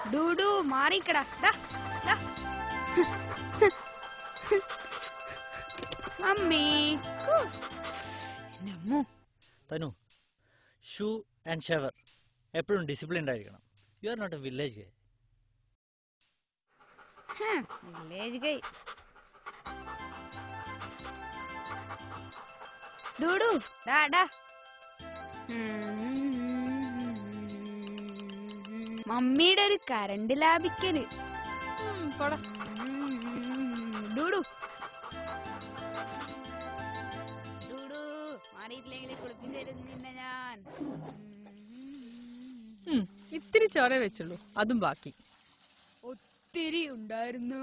ഡൂഡു മാറിക്കടാ ദാ, ദാ. മമ്മി ഹൂ. എൻ്റെ അമ്മോ തനു ഷൂ ആൻഡ് ഷവർ എപ്പോഴും ഡിസിപ്ലിൻഡ് ആയിരിക്കണം you are not a village village guy Dudu ഡാ ഡാ മമ്മിയുടെ ഒരു കരണ്ട് ലാഭിക്കല് ഡൂഡു ഡൂഡു മാറിയിട്ടില്ലെങ്കിൽ കുളിപ്പിച്ച് തരും നിന്നെ ഞാൻ ഉം, ഇത്തിരി ചോറ വെച്ചുള്ളൂ അതും ബാക്കി ഒത്തിരി ഉണ്ടായിരുന്നു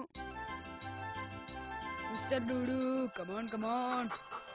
mister Dudu come on come on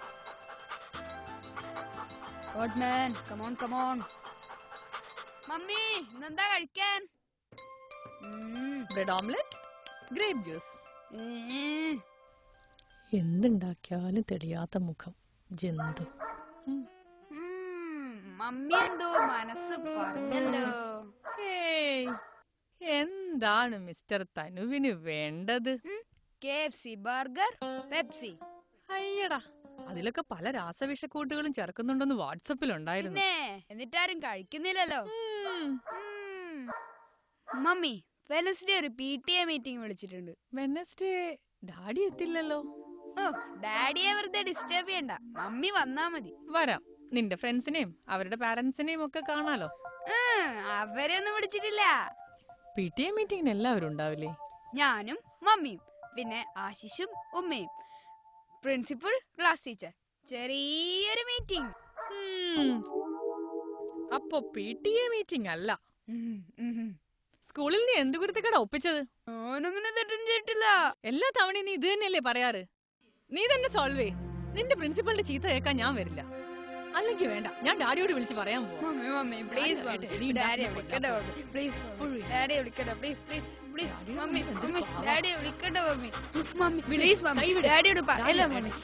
godman come on come on mummy ഇന്നെന്താ കഴിക്കാൻ ഉം, ബ്രെഡ് ഓംലെറ്റ് ഗ്രേപ്പ് ജ്യൂസ് ഏ, എന്തുണ്ടാക്കിയാലും തെളിയാത്ത മുഖം ജന്തു ഉം, മമ്മി എന്തോ മനസ്സ് പറഞ്ഞല്ലോ ഏയ് എന്താണ് മിസ്റ്റർ തനുവിന് വേണ്ടത് K F C burger Pepsi അയ്യടാ അതിലൊക്കെ പല രാസവിഷക്കൂട്ടുകളും ചേർക്കുന്നുണ്ടെന്ന് വാട്സപ്പിലുണ്ടായിരുന്നു പിന്നെ എന്നിട്ടാരും കഴിക്കുന്നില്ലല്ലോ ഉം, ഉം. മമ്മി വെനസ്ഡേ ഒരു പി ടി എ മീറ്റിംഗ് വിളിച്ചിട്ടുണ്ട് വെനസ്ഡേ ഡാഡി എത്തില്ലല്ലോ ഓ ഡാഡിയെ വെറുതെ ഡിസ്റ്റർബ് ചെയ്യണ്ട മമ്മി വന്നാ മതി വരാം നിന്റെ ഫ്രണ്ട്സിനെയും അവരുടെ പാരന്റ്സിനെയും ഒക്കെ കാണാലോ ഉം, അവരെയൊന്നും വിളിച്ചിട്ടില്ല പി ടി എ മീറ്റിംഗിന് എല്ലാവരും ഉണ്ടാവില്ലേ ഞാനും മമ്മിയും പിന്നെ ആശിഷും ഉമ്മയും പ്രിൻസിപ്പൽ ക്ലാസ് ടീച്ചർ ചെറിയൊരു മീറ്റിംഗ് ഉം. അപ്പൊ പി ടി എ മീറ്റിംഗ് അല്ല സ്കൂളിൽ നീ എന്ത് കുരുത്തക്കട ഒപ്പിച്ചത് ഞാനങ്ങനെ തെറ്റും ചെയ്തിട്ടില്ല എല്ലാ തവണയും നീ ഇത് തന്നെയല്ലേ പറയാറ് നീ തന്നെ സോൾവ് ചെയ് നിന്റെ പ്രിൻസിപ്പളിന്റെ ചീത്ത കേൾക്കാൻ ഞാൻ വരില്ല അല്ലെങ്കിൽ വേണ്ട ഞാൻ ഡാഡിയോട് വിളിച്ച് പറയാൻ പോവാ mummy mummy please daddy, mummy daddy, ഡാഡിയെ ഡാഡി, വിളിക്കണ്ട മമ്മി പ്ലീസ് ഉഴി. ഡാഡിയെ വിളിക്കണ്ട പ്ലീസ് പ്ലീസ് പ്ലീസ് ഡാഡിയോട് മമ്മി എന്തൊരു മമ്മി പാവാ. ഡാഡിയെ വിളിക്കണ്ട മമ്മി മമ്മി പ്ലീസ് മമ്മി കൈ വിട്. ഡാഡിയോട് പറയല്ല ഡാഡി, മമ്മി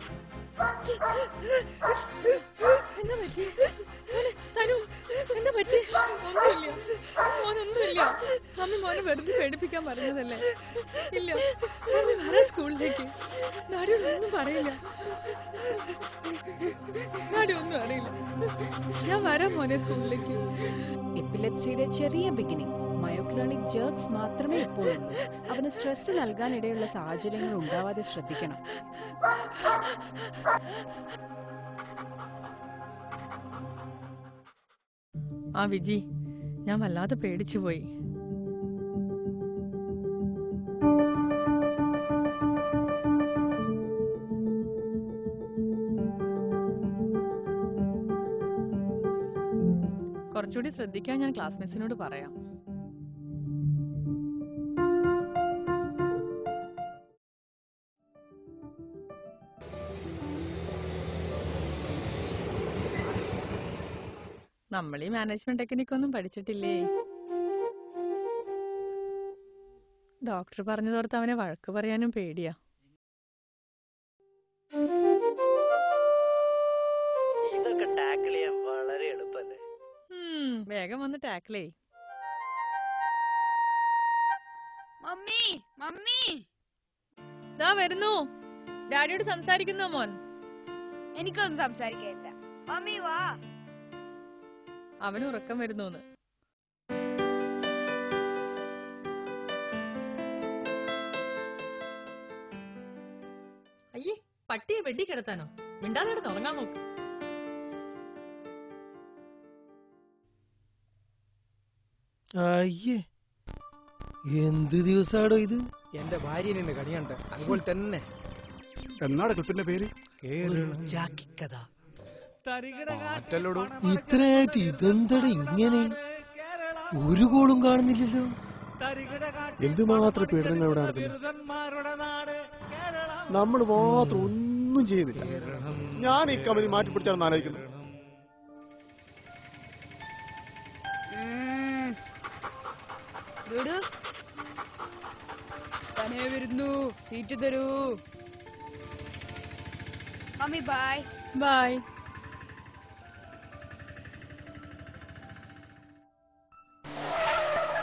എന്താ പറ്റി മോനെ, തനു എന്താ പറ്റി ഒന്നുമില്ല മോനൊന്നുമില്ല മമ്മി മോനെ വെറുതെ പേടിപ്പിക്കാൻ പറഞ്ഞതല്ലേ ഇല്ല മമ്മി വരാം സ്കൂളിലേക്ക് ഡാഡിയോട് ഒന്നും പറയില്ല ഡാഡി ഒന്നും അറിയില്ല ഞാൻ വരാം മോനെ സ്കൂളിലേക്ക് എപ്പിലെപ്സിയുടെ ചെറിയ ബിഗിനിങ് മയോക്രോണിക് ജേർക്സ് മാത്രമേ ഇപ്പോഴുള്ളൂ അവന് സ്ട്രെസ് നൽകാനിടയുള്ള സാഹചര്യങ്ങൾ ഉണ്ടാവാതെ ശ്രദ്ധിക്കണം ആ വിജി ഞാൻ വല്ലാതെ പേടിച്ചു പോയി കുറച്ചുകൂടി ശ്രദ്ധിക്കാൻ ഞാൻ ക്ലാസ് മിസ്സിനോട് പറയാം നമ്മൾ ഈ മാനേജ്മെന്റ് ടെക്നിക് ഒന്നും പഠിച്ചിട്ടില്ലേ ഡോക്ടർ പറഞ്ഞു തോർത്ത് അവനെ വഴക്ക് പറയാനും പേടിയാ ഇതൊക്കെ ടാക്കിൾ ചെയ്യാൻ വളരെ എളുപ്പമല്ലേ ഉം, വേഗം വന്ന് ടാക്കിളേ മമ്മി മമ്മി ദാ വരുന്നു ഡാഡിയോട് സംസാരിക്കുന്നോ മോൻ എനിക്കൊന്നും സംസാരിക്കാനില്ല മമ്മി വാ അവന് ഉറക്കം വരുന്നൂന്ന് അയ്യേ പട്ടിയെ വെട്ടി കിടത്താനോ മിണ്ടാതെ കിടന്ന് ഉറങ്ങാൻ നോക്ക് അയ്യേ എന്ത് ദിവസാടോ ഇത് എന്റെ ഭാര്യനെ ഇന്ന് കണിയണ്ട അതുപോലെ തന്നെ എന്നാണ് ക്ലിപ്പിന്റെ പേര് ചാക്കിക്കഥ മറ്റല്ലോടു ഇത്രയായിട്ട് ഇതെന്തട ഇങ്ങനെ ഒരു കോളും കാണുന്നില്ലല്ലോ എന്തുമാത്രം പീഡനങ്ങൾ ഇവിടെ നടക്കുന്നു നമ്മൾ മാത്രം ഒന്നും ചെയ്യുന്നില്ല ഞാൻ ഈ കമ്പനി മാറ്റിപ്പിടിച്ചാണെന്ന് ആലോചിക്കുന്നത് ഉം. ഡൂഡു തന്നെ വരുന്നു സീറ്റ് തരൂ മമ്മി ബൈ ബൈ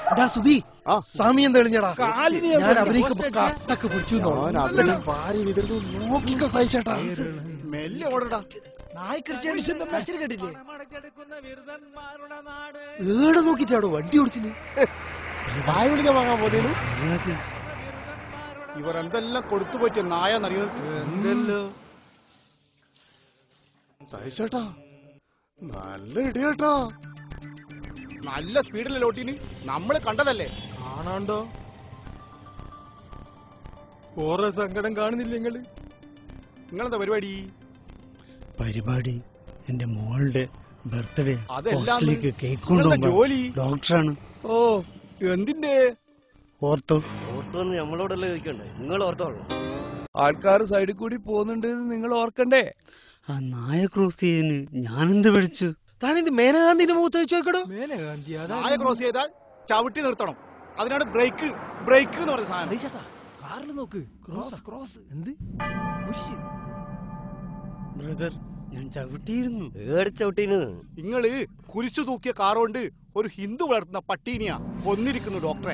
എടാ സുധി ആ. സമയം തെളിഞ്ഞടാ കാലിന് ഞാൻ ഞാൻ അവരേക്ക് കട്ടക്ക് പിടിച്ചു ഞാൻ അതിനെ ഭാര്യ വിതരുന്നു നോക്കിക്കോ സഹിച്ചേട്ടാ മെല്ലെ ഓടടാ ഏടെ നോക്കിട്ടാടോ വണ്ടി ഓടിച്ചിന് വായ വിളിക്കാൻ വാങ്ങാൻ പോതേനു ഇവർ എന്തെല്ലാം കൊടുത്തു പറ്റിയ നായെന്നറിയുന്നത് എന്തല്ലോ സഹിച്ചേട്ടാ നല്ല ഇടിയേട്ടാ നല്ല സ്പീഡിലെ ലോട്ടീന് നമ്മള് കണ്ടതല്ലേ കാണാണ്ടോ ഓരോ സങ്കടം കാണുന്നില്ല നിങ്ങള് നിങ്ങളെന്താ പരിപാടി പരിപാടി എന്റെ മോളുടെ ബർത്ത്ഡേ അതെല്ലാം ഹോസ്റ്റലിലേക്ക് കേക്ക് നിങ്ങളെന്താ കൊണ്ടുപോകാൻ ജോലി ഡോക്ടറാണ് ഓ എന്തിന്റെ ഓർത്തോ ഓർത്തോന്ന് നമ്മളോടല്ലേ ചോദിക്കണ്ടേ നിങ്ങൾ ഓർത്തോളണം ആൾക്കാർ സൈഡിൽ കൂടി പോകുന്നുണ്ട് നിങ്ങൾ ഓർക്കണ്ടേ ആ നായ ക്രോസ് ചെയ്യാന് ഞാനെന്ത് പഠിച്ചു താനിത് മേനകാന്തിന്റെ മുഖത്ത് വെച്ച് നോക്കടോ മേനകാന്തി നായ ക്രോസ് ചെയ്താൽ ചവിട്ടി നിർത്തണം അതിനാണ് ബ്രേക്ക് ബ്രേക്ക് എന്ന് പറഞ്ഞ സാധനം കാറിൽ നോക്ക് ക്രോസ് ക്രോസ് എന്ത് കുരിശ് ബ്രദർ ഞാൻ ചവിട്ടിയിരുന്നു ഏടിച്ചവിട്ടീന് നിങ്ങള് കുരിശു തൂക്കിയ കാറുകൊണ്ട് ഒരു ഹിന്ദു വളർത്തുന്ന പട്ടീനിയാ കൊന്നിരിക്കുന്നു ഡോക്ടറെ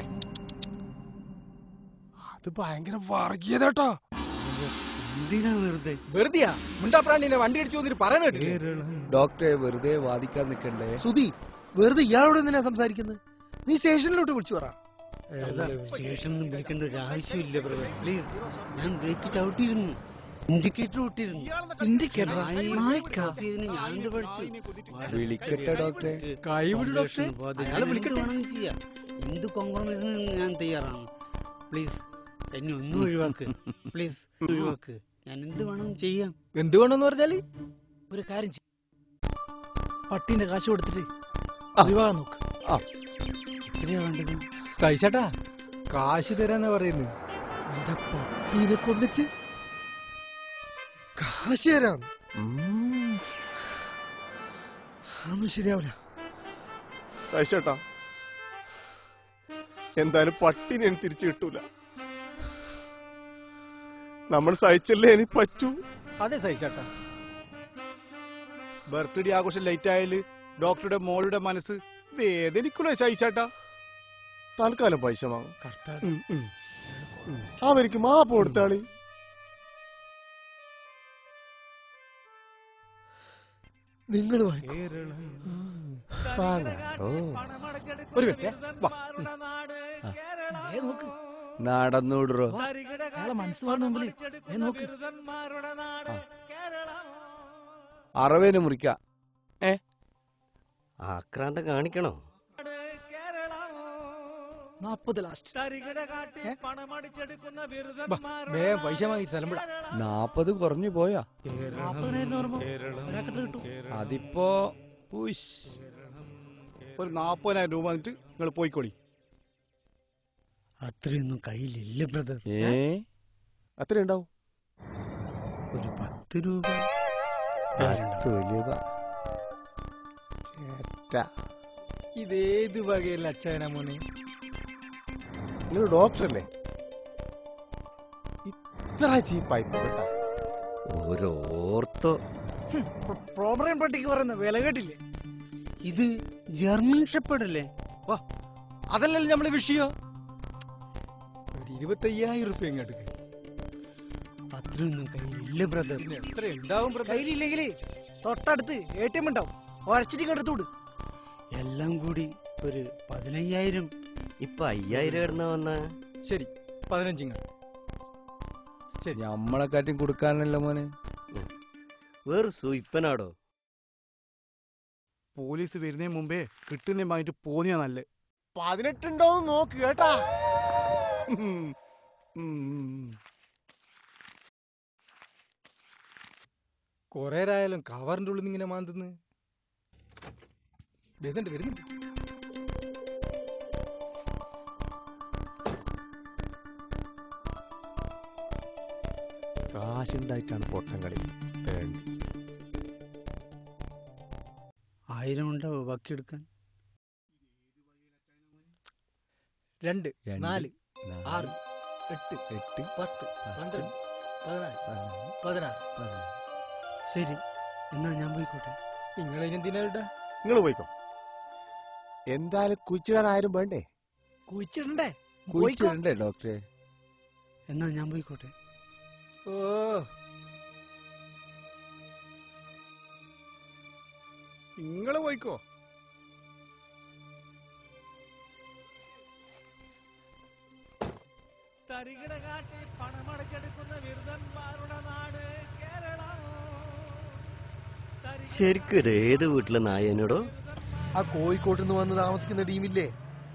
അത് ഭയങ്കര വർഗീയതട്ടോ എന്തിനാ വെറുതെ വെറുതെയാ മുണ്ടാപ്രാണിനെ വണ്ടി അടിച്ചു വന്നിട്ട് പറയുന്ന കേട്ടില്ലേ ഡോക്ടറെ വെറുതെ വാദിക്കാൻ നിൽക്കണ്ടേ സുധി വെറുതെ ഇയാളോട് എന്തിനാ സംസാരിക്കുന്നത് നീ സ്റ്റേഷനിലോട്ട് വിളിച്ചു പറ സ്റ്റേഷനിൽ വിളിക്കേണ്ട ഒരു ആവശ്യമില്ല ബ്രദർ പ്ലീസ് ഞാൻ ബ്രേക്ക് ചവിട്ടിയിരുന്നു ഇൻഡിക്കേറ്റർ ഇട്ടിരുന്നു ഇൻഡിക്കേറ്റർ നായ cross ചെയ്തതിന് ഞാനെന്ത് പഠിച്ചു വിളിക്കട്ടെ ഡോക്ടറെ കൈ വിട് ഡോക്ടറെ അയാളെ വിളിക്കട്ടെ വേണമെങ്കിൽ ചെയ്യാം എന്ത് കോംപ്രമൈസിന് ഞാൻ തയ്യാറാണ് പ്ലീസ് എന്നെ ഒന്നും ഒഴിവാക്ക് പ്ലീസ് ഒഴിവാക്ക് ഞാൻ എന്ത് വേണമെങ്കിലും ചെയ്യാം എന്ത് വേണമെന്ന് പറഞ്ഞാല് ഒരു കാര്യം ചെയ്യ്. പട്ടീന്റെ കാശ് കൊടുത്തിട്ട് ആ. വിവാഹം നോക്ക് എത്രയാ വേണ്ടത് സഹിച്ചേട്ടാ കാശ് തരാന്നാ പറയുന്നത് എന്റെ പട്ടീനെ കൊണ്ടിട്ട് കാശ് തരാം അതൊന്നും ശരിയാവില്ല സഹിച്ചേട്ടാ എന്തായാലും പട്ടീനെ എനിക്ക് തിരിച്ചു കിട്ടൂല നമ്മൾ സഹിച്ചല്ലേ ഇനി പറ്റൂ അതെ സഹിച്ചേട്ടാ ബർത്ത്ഡേ ആഘോഷം ലേറ്റ് ആയാല് ഡോക്ടറുടെ മോളുടെ മനസ്സ് വേദനിക്കൂലേ സഹിച്ചേട്ടാ തൽക്കാലം പൈസ വാങ്ങും കർത്താവ് അവർക്ക് മാപ്പ് കൊടുത്താളി നിങ്ങൾ വാങ്ങിക്കോ ഒരു മിനിറ്റ് വാ നോക്ക് നടന്നൂടോ അയാളെ മനസ്സുമാരുടെ മുമ്പിൽ ദേ നോക്ക് അറവേന് മുറിക്ക ആക്രാന്തം കാണിക്കണോ നാപ്പത് ലാസ്റ്റ് വേഗം പൈസ വാങ്ങി സ്ഥലം വിടാ നാപ്പത് കുറഞ്ഞു പോയാ നാപ്പതിനായിരം പറയുമ്പോ ഒരാൾക്കെത്ര കിട്ടും അതിപ്പോ ഉയ്ശ്. ഒരു നാപ്പതിനായിരം രൂപ വന്നിട്ട് നിങ്ങൾ പോയിക്കോളി അത്രയൊന്നും കയ്യിലില്ല ബ്രദർ ഏ അത്ര ഉണ്ടാവും ഒരു പത്ത് രൂപ ഇതേത് വകയല്ല അച്ഛനാ മോനെ നിങ്ങൾ ഡോക്ടറല്ലേ ഇത്ര ചീപ്പായി പോകട്ടാ ഓരോ ഓർത്തോ പ്രോബ്ലം പട്ടിക്ക് പറയുന്ന വില കേട്ടില്ലേ ഇത് ജർമ്മൻ ഷെപ്പേർഡല്ലേ അതല്ലല്ലോ നമ്മളെ വിഷയം ഒരു ഇരുപത്തയ്യായിരം റുപ്യ ഇങ്ങോട്ട് അത്രയൊന്നും കയ്യിലില്ല ബ്രദർ പിന്നെ എത്ര ഉണ്ടാവും ബ്രദർ കയ്യിലില്ലെങ്കിൽ തൊട്ടടുത്ത് എ ടി എം ഉണ്ടാവും ഒരച്ചിട്ട് എടുത്തോട് എല്ലാം കൂടി ഒരു പതിനയ്യായിരം ഇപ്പൊ അയ്യായിരം ഇടുന്ന വന്ന ശരി പതിനഞ്ചിങ്ങ ശരി നമ്മളെക്കാറ്റും കൊടുക്കാനല്ല മോനെ വേറെ സൂയിപ്പനാടോ പോലീസ് വരുന്നതിന് മുമ്പേ കിട്ടുന്ന വാങ്ങിട്ട് പോന്നിയാ നല്ല പതിനെട്ടുണ്ടോന്ന് നോക്ക് കേട്ടാ ഉം. ഉം. കൊറേരായാലും കവറിന്റെ ഉള്ളിൽ നിന്ന് ഇങ്ങനെ മാന്തുന്നു വരുന്നുണ്ട് വരുന്നുണ്ട് കാശുണ്ടായിട്ടാണ് പൊട്ടം കളി വേണ്ട. ആയിരം ഉണ്ടാവോ ബാക്കി എടുക്കാൻ രണ്ട് രണ്ട്, നാല് നാല്, ആറ് എട്ട് എട്ട് പത്ത് പന്ത്രണ്ട് പതിനാല് പതിനാറ് ശരി എന്നാ ഞാൻ പോയിക്കോട്ടെ നിങ്ങൾ എന്തിനാ നിങ്ങൾ പോയിക്കോ എന്തായാലും കുച്ചിടാൻ ആരും വേണ്ടേ കുഴിച്ചിടണ്ടേ കുഴിച്ചിടണ്ടേ ഡോക്ടറെ എന്നാ ഞാൻ പോയിക്കോട്ടെ ഓ നിങ്ങള് പോയിക്കോ തരികിട കാട്ടി പണമടച്ചെടുക്കുന്ന ബിരുദന്മാരുടെ നാട് കേരളം ശരിക്കും ഇത് ഏത് വീട്ടിലെ നായനോടോ ആ കോഴിക്കോട്ട് നിന്ന് വന്ന് താമസിക്കുന്ന ടീമില്ലേ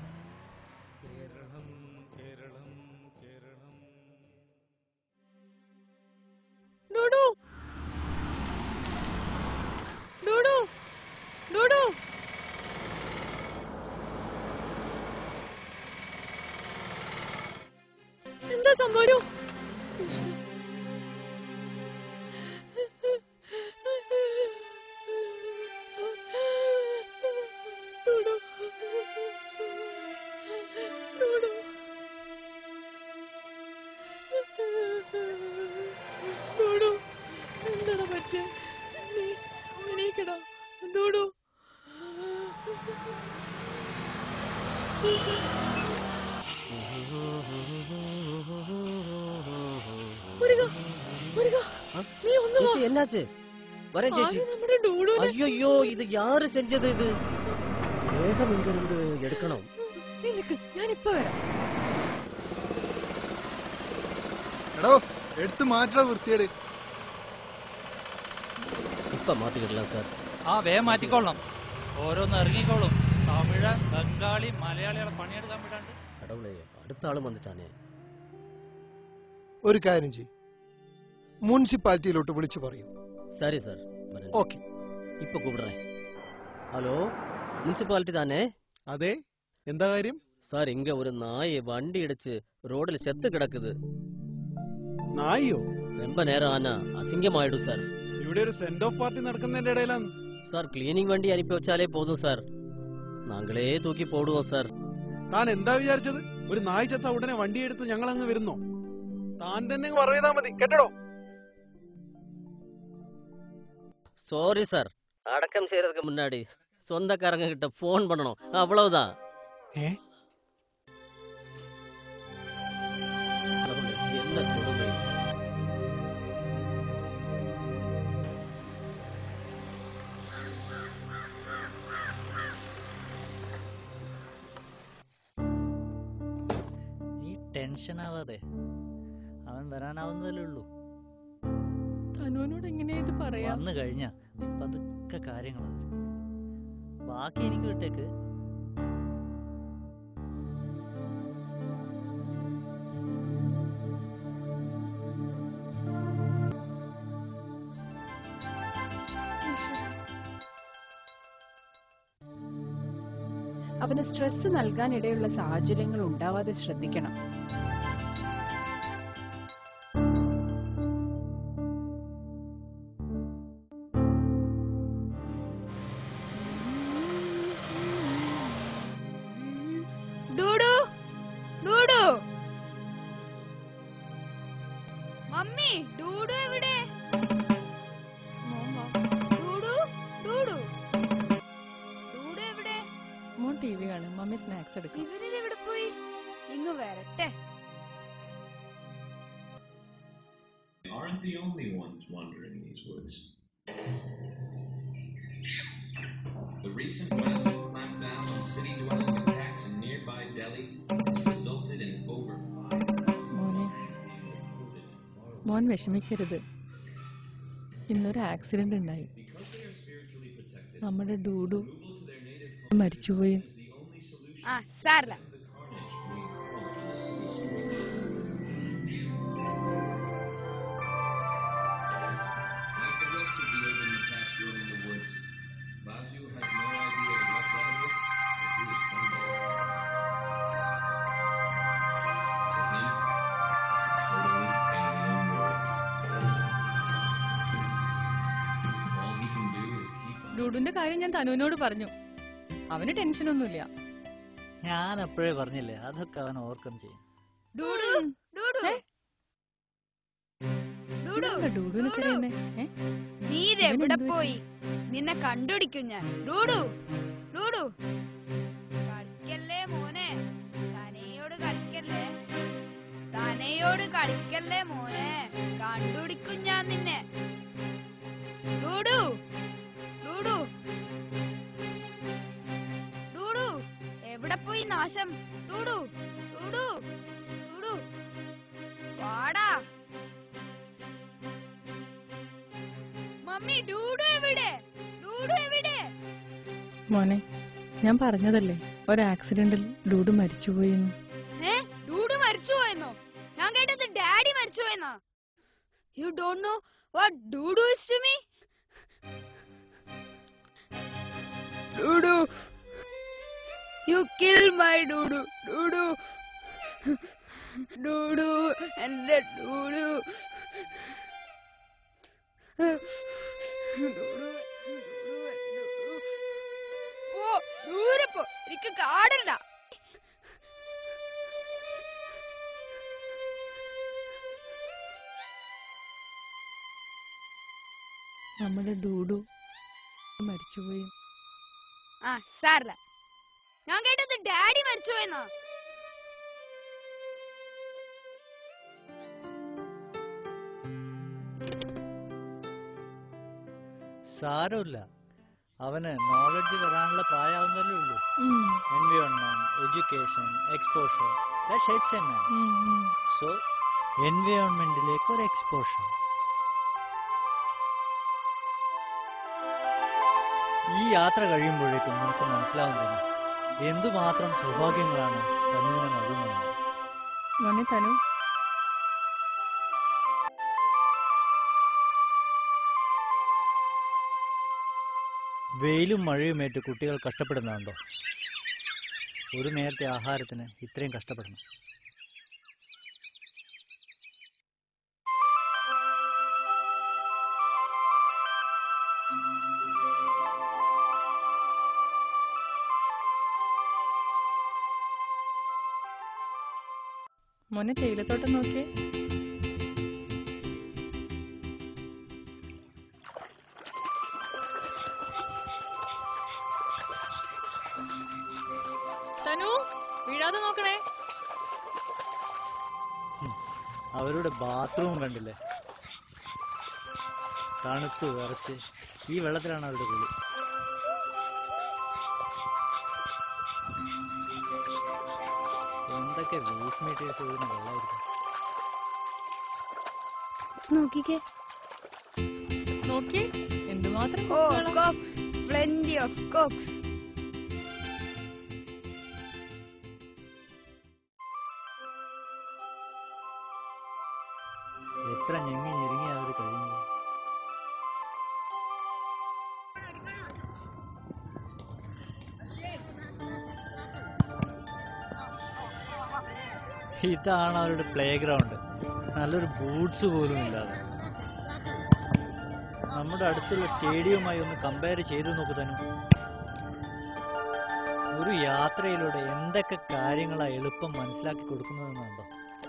ഡൂഡു ഡൂഡു ഡൂഡു എന്താ സംഭവം ഡൂഡു ഡൂഡു ഡൂഡു എന്താണ് പറ്റേ നീ എണീക്കടാ ഡൂഡു മുരുക മുരുക നീ ഒന്ന് വാ. എന്നാச்சு வரேன் சேச்சி ആര് നമ്മുടെ ഡൂഡുനെ ஐயோ இது யாரு செஞ்சது இது வேகம் இங்க இருந்து எடுக்கணும் നീ നിക്ക് ഞാൻ ഇപ്പൊ വരാം എടോ എടുത്ത് മാറ്റാ വൃത്തിയേട് இப்ப மாத்திக்கிடலாம் சார் ആ വേഗം മാറ്റിക്കോളണം ഓരോന്ന് ഇറങ്ങിക്കോളും തമിഴ് ബംഗാളി മലയാളികളെ പണിയെടുക്കാൻ വിടാണ്ട് கடவுளே அடுத்த ஆளும் வந்துட்டானே ഒരു കാര്യം ചെയ്യും മുനിസിപ്പാലിറ്റിയിലോട്ട് വിളിച്ചു പറയും சரி சார் வரேன் ഓക്കെ இப்ப கூப்பிடுறேன் ஹலோ முனிசிபாலிட்டி தானே അതെ എന്താ കാര്യം சார் இங்க ஒரு நாய் வண்டி இடிச்சு ரோடுல செத்து கிடக்குது നായിയോ ரொம்ப நேரம் ஆனா அசிங்கமாயிடும் சார் ഇവിടെ ഒരു സെന്റ് ഓഫ് പാർട്ടി നടക്കുന്നതിന്റെ ഇടയിലാണ് சார் கிளீனிங் வண்டி அனுப்பி வச்சாலே போதும் சார் நாங்களே தூக்கி போடுவோம் சார் താൻ എന്താ വിചാരിച്ചത് ഒരു നായ് ചത്ത ഉടനെ വണ്ടി എടുത്ത് ഞങ്ങൾ അങ്ങ് വരുന്നോ താൻ തന്നെ അങ്ങ് പറയതാ മതി കേട്ടോ சாரி சார் அடக்கம் செய்யறதுக்கு முன்னாடி சொந்தக்காரங்க கிட்ட ஃபோன் பண்ணணும் அவ்வளவுதான் ஏ? கடவுளே, என்ன கொடுமை നീ ടെൻഷൻ ആവാതെ അവൻ വരാനാവുന്നതല്ലേ ഉള്ളൂ തനുവിനോട് എങ്ങനെയാ ഇത് പറയാ വന്നു കഴിഞ്ഞ പതുക്കെ കാര്യങ്ങളാ ബാക്കി എനിക്ക് വിട്ടേക്ക് അവന് സ്ട്രെസ് നൽകാനിടയുള്ള സാഹചര്യങ്ങൾ ഉണ്ടാവാതെ ശ്രദ്ധിക്കണം ഡൂഡു ഡൂഡു മമ്മി ഡൂഡു എവിടെ മോൻ വാ. ഡൂഡു ഡൂഡു ഡൂഡു എവിടെ മോൻ ടി വി കാണും മമ്മി സ്നാക്സ് എടുക്കും ഇവരിത് എവിടെ പോയി ഇങ്ങ് വരട്ടെ aren't the only ones wandering these woods. The recent massive clampdown on city dwelling attacks in nearby Delhi has resulted in over 5,000 മോനെ bodies being reported in faraway മോൻ വിഷമിക്കരുത് ഇന്നൊരു ആക്സിഡന്റ് ഉണ്ടായി Because they are spiritually protected, നമ്മുടെ ഡൂഡു removal to their native മരിച്ചുപോയി is the only solution ആ സാറില്ല to the carnage being caused on the city streets. Like the rest of the urban attacks roaming the woods, Vasu has no idea what's out of it or who is from it. To him, it's a totally alien world. All he can do is keep on ഡൂഡുന്റെ കാര്യം ഞാൻ തനുവിനോട് പറഞ്ഞു അവന് ടെൻഷനൊന്നുമില്ല ഞാൻ അപ്പോഴേ പറഞ്ഞില്ലേ അതൊക്കെ അവൻ ഓർക്കം ചെയ്യും ഡൂഡു ഡൂഡു ഏ? ഡൂഡു ഇതെന്താ ഡൂഡുവിനൊക്കെ അറിയുന്നേ ഏ നീ ഇത് ഇവൻ എവിടെ എന്ത് പോയി നിന്നെ കണ്ടുപിടിക്കും ഞാൻ ഡൂഡു ഡൂഡു കളിക്കല്ലേ മോനെ ഡൂഡുവിനോട് കളിക്കല്ലേ മോനെ കണ്ടുപിടിക്കും ഞാൻ നിന്നെ ഡൂഡു ഡൂഡു ഡൂഡു എവിടെ പോയി നാശം ഡൂഡു ഡൂഡു ഡൂഡു വാടാ മമ്മി ഡൂഡു എവിടെ ഡൂഡു എവിടെ മോനെ ഞാൻ പറഞ്ഞതല്ലേ ഒരു ആക്സിഡന്റിൽ ഡൂഡു മരിച്ചുപോയിന്ന് ഏ ഡൂഡു മരിച്ചു പോയെന്നോ ഞാൻ കേട്ടത് ഡാഡി മരിച്ചു പോയെന്നാ you don't know what Dudu is to me Dudu you kill my Dudu Dudu Dudu എന്റെ ഡൂഡു ഡൂഡു ഡൂഡു പോ ദൂരെ പോ എനിക്ക് കാടണ്ട നമ്മുടെ ഡൂഡു മരിച്ചുപോയി ആ സാറില്ല ഞാൻ കേട്ടത് ഡാഡി മരിച്ചു പോയെന്നാ സാരമില്ല അവന് നോളജ് വരാനുള്ള പ്രായമാവുന്നല്ലേ ഉള്ളൂ ഉം, environment education exposure shapes a man ഉം, ഉം. സോ എൻവിയോൺമെന്റിലേക്ക് ഒരു എക്സ്പോഷർ ഈ യാത്ര കഴിയുമ്പോഴേക്കും നിനക്ക് മനസ്സിലാവും തന്നെ എന്തുമാത്രം സൗഭാഗ്യങ്ങളാണ് തനുവിനെ നൽകുന്നത് മോനെ തനു വെയിലും മഴയുമേറ്റ് കുട്ടികൾ കഷ്ടപ്പെടുന്നുണ്ടോ ഒരു നേരത്തെ ആഹാരത്തിന് ഇത്രയും കഷ്ടപ്പെടണം മോനെ തേയിലത്തോട്ടം നോക്കിയേ തനു വീഴാതെ നോക്കണേ അവരുടെ ബാത്റൂം കണ്ടില്ലേ തണുത്ത് വിറച്ച് ഈ വെള്ളത്തിലാണ് അവരുടെ കുളി എന്തൊക്കെ വേസ്റ്റ് മെറ്റീരിയൽസ് ഒഴുകുന്ന വെള്ളമായിരിക്കും നോക്കിക്കേ നോക്കി എന്തുമാത്രം ഓ കുട്ടികളാ. കോക്സ് പ്ലെന്റി ഓഫ് കോക്സ് എത്ര ഞെങ്ങി ഞെരുങ്ങി അവർ കഴിഞ്ഞു ഇതാണ് അവരുടെ പ്ലേ ഗ്രൗണ്ട് നല്ലൊരു ബൂട്ട്സ് പോലും ഇല്ലാതെ നമ്മുടെ അടുത്തുള്ള സ്റ്റേഡിയവുമായി ഒന്ന് കമ്പയർ ചെയ്തു നോക്കു തനു ഒരു യാത്രയിലൂടെ എന്തൊക്കെ കാര്യങ്ങളാ എളുപ്പം മനസ്സിലാക്കി കൊടുക്കുന്നതെന്നുണ്ടോ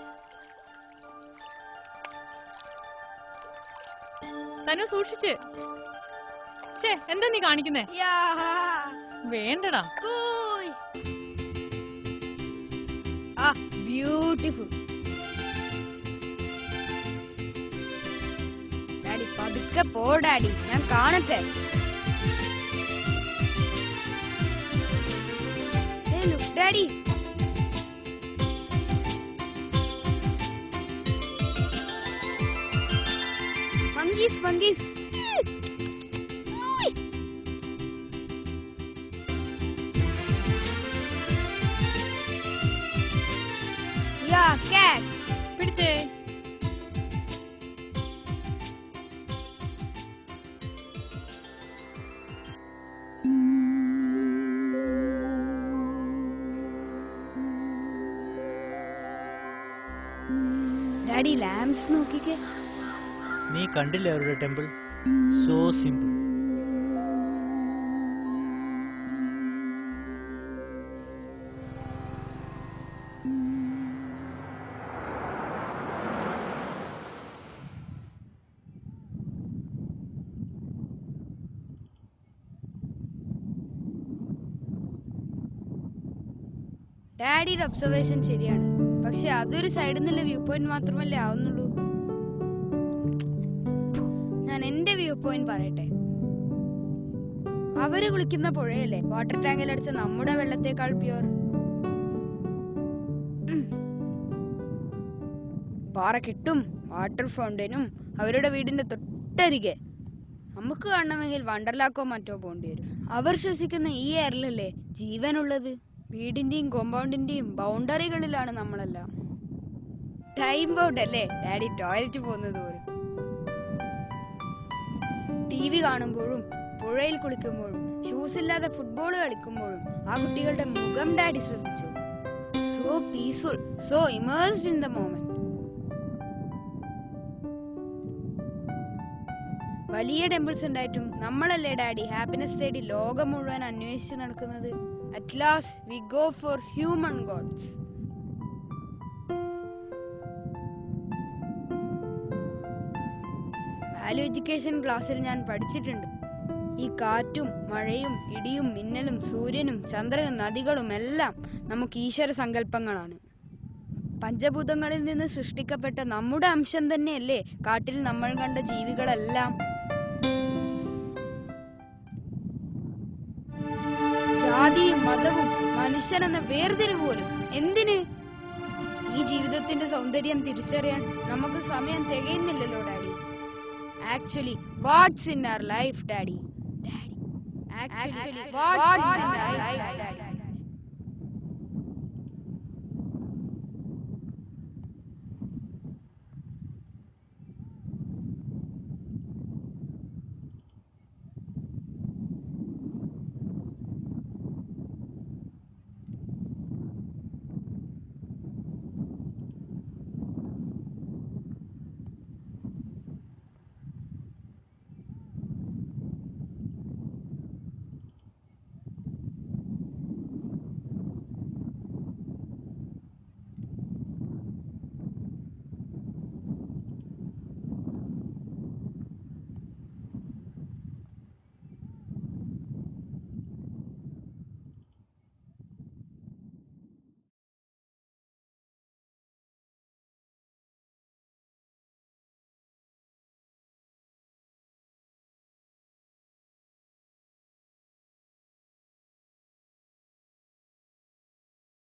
തനു സൂക്ഷിച്ച് ചേ എന്താ നീ കാണിക്കുന്നേ യാ വേണ്ടടാ കൂയ് ആ ബ്യൂട്ടിഫുൾ ഡാഡി പതുക്കെ പോ ഡാഡി ഞാൻ കാണട്ടെ look daddy monkeys monkeys yeah cats പിടിച്ചേ ഡാഡി ലാംസ് നോക്കിക്കേ നീ കണ്ടില്ലേ അവരുടെ ടെമ്പിൾ സോ സിമ്പിൾ ഡാഡിയുടെ ഒബ്സർവേഷൻ ശരിയാണ് പക്ഷെ അതൊരു സൈഡിൽ നിന്നുള്ള വ്യൂ പോയിന്റ് മാത്രമല്ലേ ആവുന്നുള്ളൂ ഞാൻ എന്റെ വ്യൂ പോയിന്റ് പറയട്ടെ അവര് കുളിക്കുന്ന പുഴയല്ലേ വാട്ടർ ടാങ്കിൽ അടിച്ച നമ്മുടെ വെള്ളത്തേക്കാൾ പ്യുവർ പാറക്കെട്ടും വാട്ടർ ഫൗണ്ടനും അവരുടെ വീടിന്റെ തൊട്ടരികെ നമുക്ക് കാണണമെങ്കിൽ വണ്ടർലാക്കോ മറ്റോ പോണ്ടി വരും അവർ ശ്വസിക്കുന്ന ഈ എയറിലല്ലേ ജീവനുള്ളത് വീടിന്റെയും കോമ്പൗണ്ടിന്റെയും ബൗണ്ടറികളിലാണ് നമ്മളെല്ലാം ടൈം ബൗണ്ട് അല്ലേ ഡാഡി ടോയ്ലറ്റ് പോകുന്നത് പോലും ടി വി കാണുമ്പോഴും പുഴയിൽ കുളിക്കുമ്പോഴും ഷൂസ് ഇല്ലാതെ ഫുട്ബോൾ കളിക്കുമ്പോഴും ആ കുട്ടികളുടെ മുഖം ഡാഡി ശ്രദ്ധിച്ചു so peaceful so immersed in the moment വലിയ ടെമ്പിൾസ് ഉണ്ടായിട്ടും നമ്മളല്ലേ ഡാഡി ഹാപ്പിനെസ് തേടി ലോകം മുഴുവൻ അന്വേഷിച്ച് നടക്കുന്നത് at last we go for human gods value education ക്ലാസ്സിൽ ഞാൻ പഠിച്ചിട്ടുണ്ട് ഈ കാറ്റും മഴയും ഇടിയും മിന്നലും സൂര്യനും ചന്ദ്രനും നദികളും എല്ലാം നമുക്ക് ഈശ്വര സങ്കല്പങ്ങളാണ് പഞ്ചഭൂതങ്ങളിൽ നിന്ന് സൃഷ്ടിക്കപ്പെട്ട നമ്മുടെ അംശം തന്നെയല്ലേ കാട്ടിൽ നമ്മൾ കണ്ട ജീവികളെല്ലാം ജാതിയും മതവും മനുഷ്യനെന്ന വേർതിരിവ് പോലും എന്തിന് ഈ ജീവിതത്തിന്റെ സൗന്ദര്യം തിരിച്ചറിയാൻ നമുക്ക് സമയം തികയുന്നില്ലല്ലോ daddy actually what's in our life daddy daddy actually what's in our life daddy